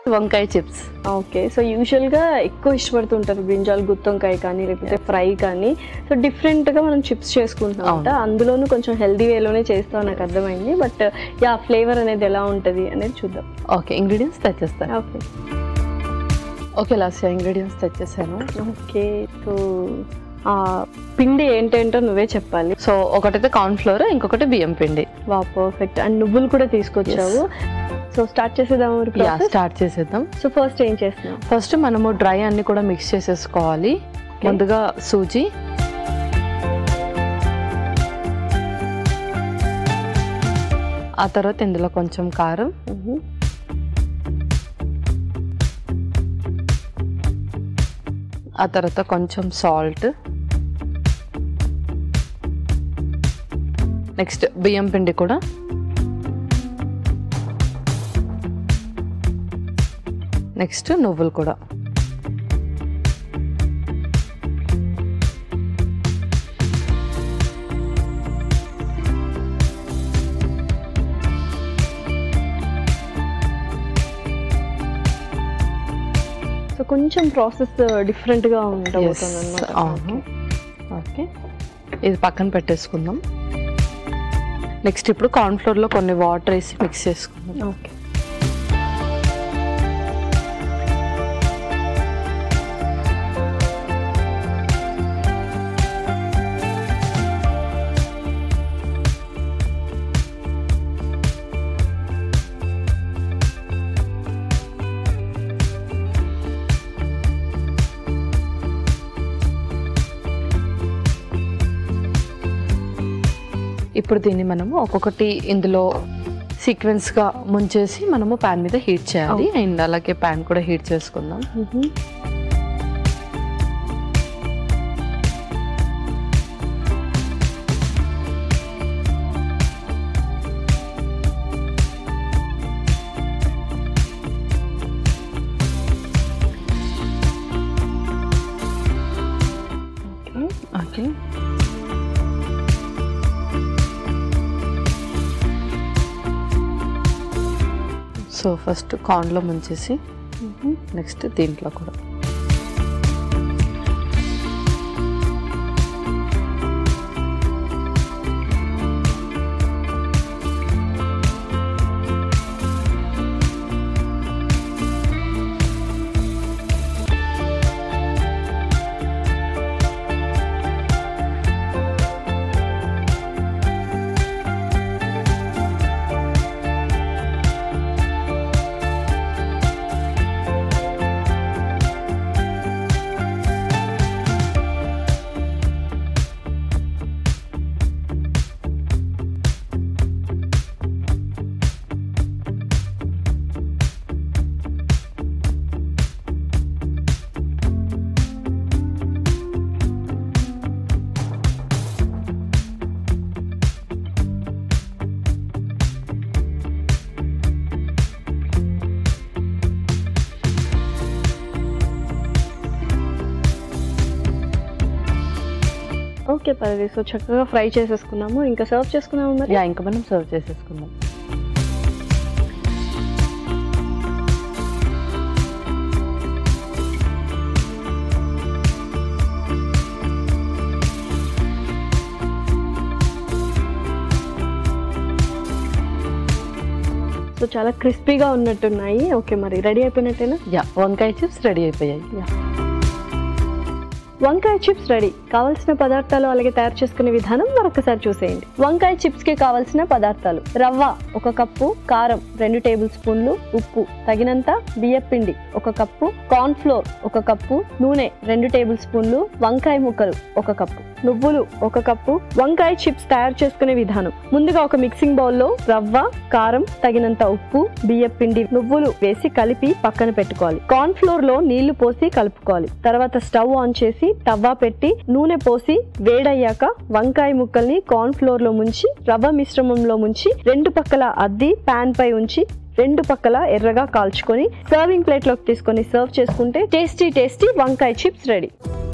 వంకాయ chips okay so యూజువల్గా ఎక్కువ ఇష్టపడుతుంటారు బ్రింజాల్ గుత్తొంకాయ కానీ లేకపోతే ఫ్రై కానీ సో డిఫరెంట్గా మనం చిప్స్ చేసుకుంటాం అవును. అందులోనూ కొంచెం హెల్దీ వేలోనే చేస్తాం నాకు అర్థమైంది బట్ యా ఫ్లేవర్ అనేది ఎలా ఉంటుంది అనేది చూద్దాం ఓకే ఇంగ్రీడియంట్స్ తెచ్చేస్తాను ఓకే ఓకే లాస్ట్ ఇంగ్రీడియంట్స్ తెచ్చేసాను ఓకే సో ఆ పిండి ఏంటేంటో నువ్వే చెప్పాలి సో ఒకటైతే కార్న్ ఫ్లోర్ ఇంకొకటి బియ్యం పిండి వా పర్ఫెక్ట్ అండ్ నువ్వులు కూడా తీసుకొచ్చావు సో స్టార్ట్ చేసేద్దాం యా స్టార్ట్ చేసేద్దాం సో ఫస్ట్ ఏం చేస్తున్నావు ఫస్ట్ మనము డ్రై అన్ని కూడా మిక్స్ చేసేసుకోవాలి ముందుగా సూజీ ఆ తర్వాత ఇందులో కొంచెం కారం ఆ తర్వాత కొంచెం సాల్ట్ నెక్స్ట్ బియ్యం పిండి కూడా నెక్స్ట్ నువ్వులు కూడా సో కొంచెం ప్రాసెస్ డిఫరెంట్గా ఉండబోతుంది Yes, అనమాట అవును ఓకే ఇది పక్కన పెట్టేసుకుందాం నెక్స్ట్ ఇప్పుడు కార్న్ఫ్లోర్లో కొన్ని వాటర్ వేసి మిక్స్ చేసుకుందాం ఓకే ఇప్పుడు దీన్ని మనము ఒక్కొక్కటి ఇందులో సీక్వెన్స్గా ముంచేసి మనము ప్యాన్ మీద హీట్ చేయాలి అండ్ అలాగే ప్యాన్ కూడా హీట్ చేసుకుందాం ఓకే సో ఫస్ట్ కార్న్లో ముంచేసి నెక్స్ట్ దీంట్లో కూడా ఓకే పర్లేదు సో చక్కగా ఫ్రై చేసేసుకున్నాము ఇంకా సర్వ్ చేసుకున్నాము మరి యా ఇంకా మనం సర్వ్ చేసేసుకుందాం సో చాలా క్రిస్పీగా ఉన్నట్టున్నాయి ఓకే మరి రెడీ అయిపోయినట్టేనా యా వంకాయ చిప్స్ రెడీ అయిపోయాయి వంకాయ చిప్స్ రెడీ కావలసిన పదార్థాలు అలాగే తయారు చేసుకునే విధానం మరొకసారి చూసేయండి వంకాయ చిప్స్ కి కావలసిన పదార్థాలు రవ్వ ఒక కప్పు కారం రెండు టేబుల్ స్పూన్లు ఉప్పు తగినంత బియ్యం పిండి ఒక కప్పు కార్న్ ఫ్లోర్ ఒక కప్పు నూనె రెండు టేబుల్ స్పూన్లు వంకాయ ముక్కలు ఒక కప్పు నువ్వులు ఒక కప్పు వంకాయ చిప్స్ తయారు చేసుకునే విధానం ముందుగా ఒక మిక్సింగ్ బౌల్లో రవ్వ కారం తగినంత ఉప్పు బియ్యం పిండి నువ్వులు వేసి కలిపి పక్కన పెట్టుకోవాలి కార్న్ ఫ్లోర్ లో నీళ్లు పోసి కలుపుకోవాలి తర్వాత స్టవ్ ఆన్ చేసి తవ్వ పెట్టి నూనె పోసి వేడయ్యాక వంకాయ ముక్కల్ని కార్న్ ఫ్లోర్ లో ముంచి రవ్వ మిశ్రమంలో ముంచి రెండు పక్కల అద్ది పాన్ పై ఉంచి రెండు పక్కల ఎర్రగా కాల్చుకొని సర్వింగ్ ప్లేట్ లోకి తీసుకొని సర్వ్ చేసుకుంటే టేస్టీ టేస్టీ వంకాయ చిప్స్ రెడీ